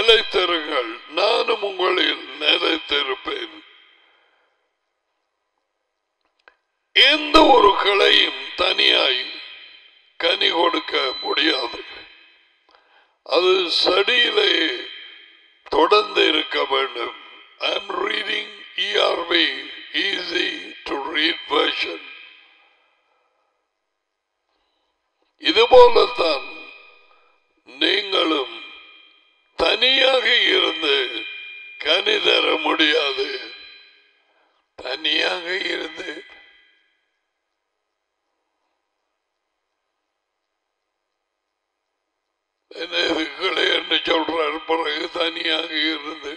நிலைத்திருங்கள் நானும் உங்களில் நிலைத்திருப்பேன் எந்த ஒரு கிளையும் தனியாய் கனி கொடுக்க முடியாது அது செடியிலே தொடர்ந்து இருக்க வேண்டும் I am reading ERV easy to read version இதுபோலத்தான் நீங்களும் தனியாக இருந்து கனி தர முடியாது தனியாக இருந்து என்ன இதுகளை என்று சொல்றார் பிறகு தனியாக இருந்து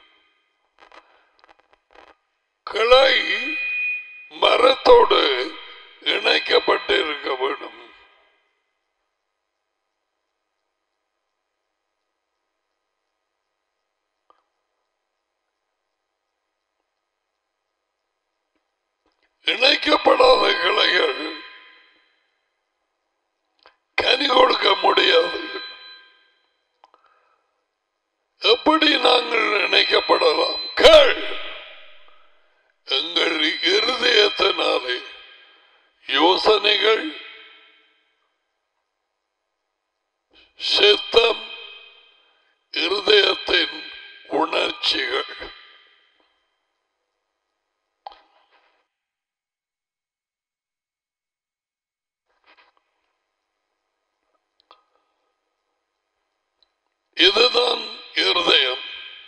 கிளை மரத்தோடு இணைக்கப்பட்டு இருக்க வேண்டும் இணைக்கப்படாத கிளைகள் கனி கொடுக்க முடியாது எப்படி நாங்கள் இணைக்கப்படலாம் கேள் எங்கள் இருதயத்தினாலே யோசனைகள் சித்தம் இருதயத்தின் உணர்ச்சிகள் இதுதான் இருதயம்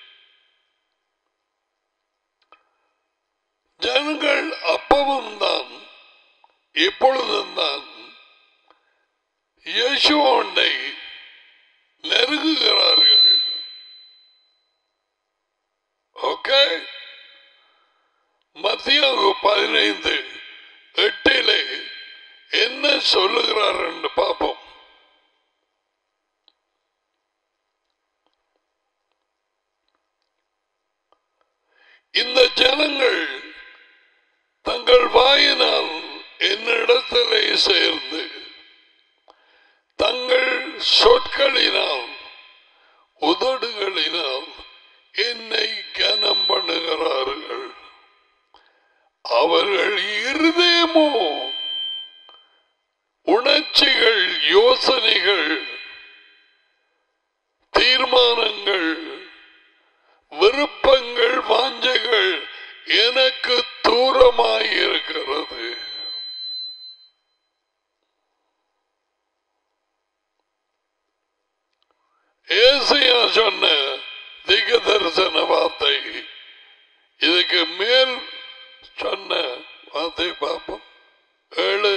ஜனங்கள் அப்பவும் தான் இப்பொழுதும் தான் இயேசுவோண்டை நெருங்குகிறார்கள் ஓகே மத்திய பதினைந்து எட்டிலே என்ன சொல்லுகிறார் என்று பார்ப்போம் இந்த ஜனங்கள் தங்கள் வாயினால் என்னிடத்திலே சேர்ந்து தங்கள் சொற்களினால் உதடுகளினால் என்னை கனம் பண்ணுகிறார்கள் அவர்கள் இருதயமோ உணர்ச்சிகள் யோசனைகள் தீர்மானங்கள் விருப்பங்கள் வாஞ்சைகள் எனக்கு தூரமாயிருக்கிறது ஏசியா சொன்ன திக தரிசன வார்த்தை இதுக்கு மேல் சொன்ன வார்த்தை பார்ப்போம் ஏழு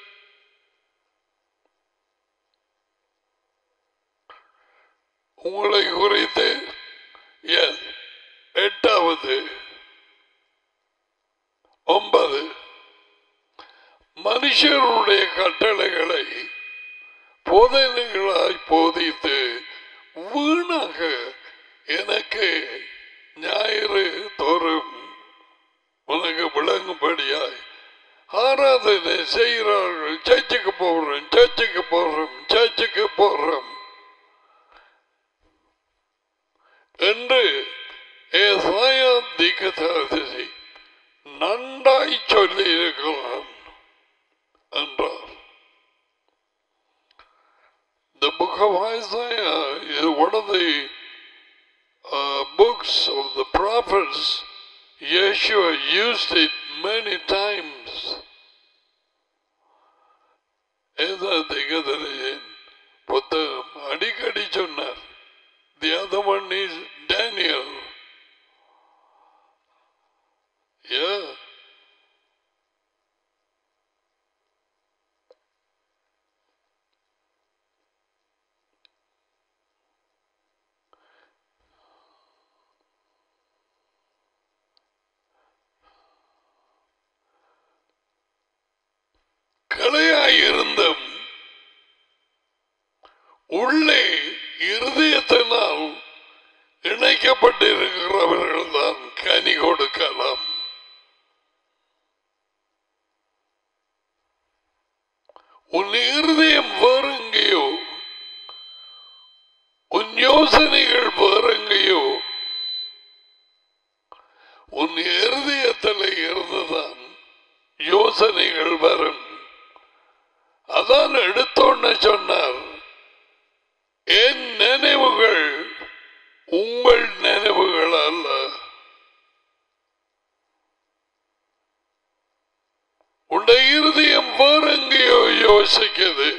உங்களை குறித்து எஸ் எட்டாவது ஒன்பது மனுஷருடைய கட்டளைகளை போதனைகளாய் போதித்து வீணாக எனக்கு ஞாயிறு தோறும் உனக்கு விளங்கும்படியாய் ஆராதனை செய்கிறார்கள் சர்ச்சுக்கு போடுறோம் சர்ச்சுக்கு போடுறோம் சர்ச்சுக்கு போடுறோம் என்று ஏசாயா திகதாதிசி நன்றாய் சொல்லி இருக்கிறான் என்றார் The book of Isaiah is one of the uh, books of the prophets. Yeshua used it many times. ஏதா திகதரையன் புத்தகம் அடிக்கடி சொன்னார் The other one is Daniel. Yeah. கலையாயிருந்தும் உள்ளே இருதயத்தினால் இணைக்கப்பட்டிருக்கிறவர்கள் தான் கனி கொடுக்கலாம் உன் இருதயம் வேறெங்கேயோ உன் யோசனைகள் வேறெங்கேயோ உன் இருதயத்தில் இருந்துதான் யோசனைகள் வரும் அதான் எடுத்தோன்னு சொன்னார் என் நினைவுகள் உங்கள் நினைவுகள் அல்ல உடைய இருதயம் வேறெங்கேயோ யோசிக்குது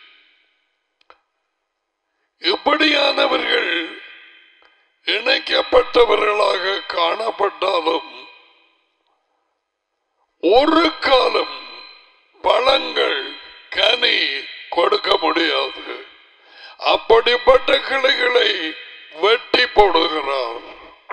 இப்படியானவர்கள் இணைக்கப்பட்டவர்களாக காணப்பட்டாலும் ஒரு காலம் பழங்கள் கனி கொடுக்க முடியாது அப்படிப்பட்ட கிளைகளை வெட்டி போடுகிறார்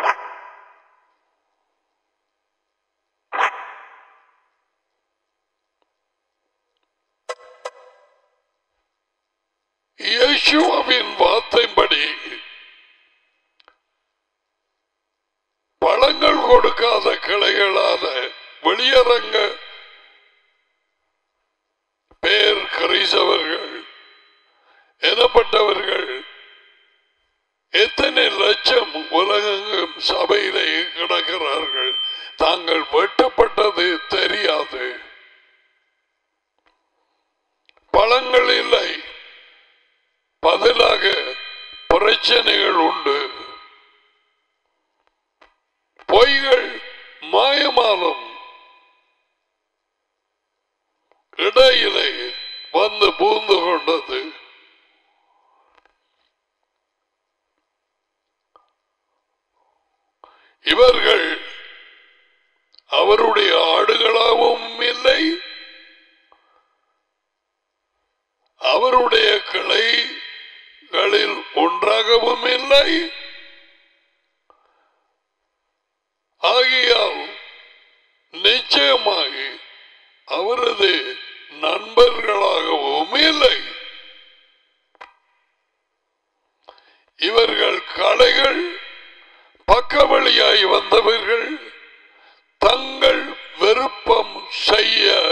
இயேசுவின் வார்த்தைப்படி பழங்கள் கொடுக்காத கிளைகளான வெளியரங்க பேர் கிறிஸ்தவர்கள் எனப்பட்டவர்கள் எத்தனை லட்சம் உலகெங்கும் சபையிலே கிடக்கிறார்கள் தாங்கள் வெட்டப்பட்டது தெரியாது பழங்கள் இல்லை பதிலாக பிரச்சனைகள் உண்டு பொய்கள் மாயமாலும் இடையிலே வந்து பூந்து கொண்டது இவர்கள் அவருடைய ஆடுகளாகவும் இல்லை அவருடைய கிளைகளில் ஒன்றாகவும் இல்லை ஆகியால் நிச்சயமாக அவரது நண்பர்களாகவும் இல்லை இவர்கள் கலைகள் பக்கவழியாய் வந்தவர்கள் தங்கள் விருப்பம் செய்ய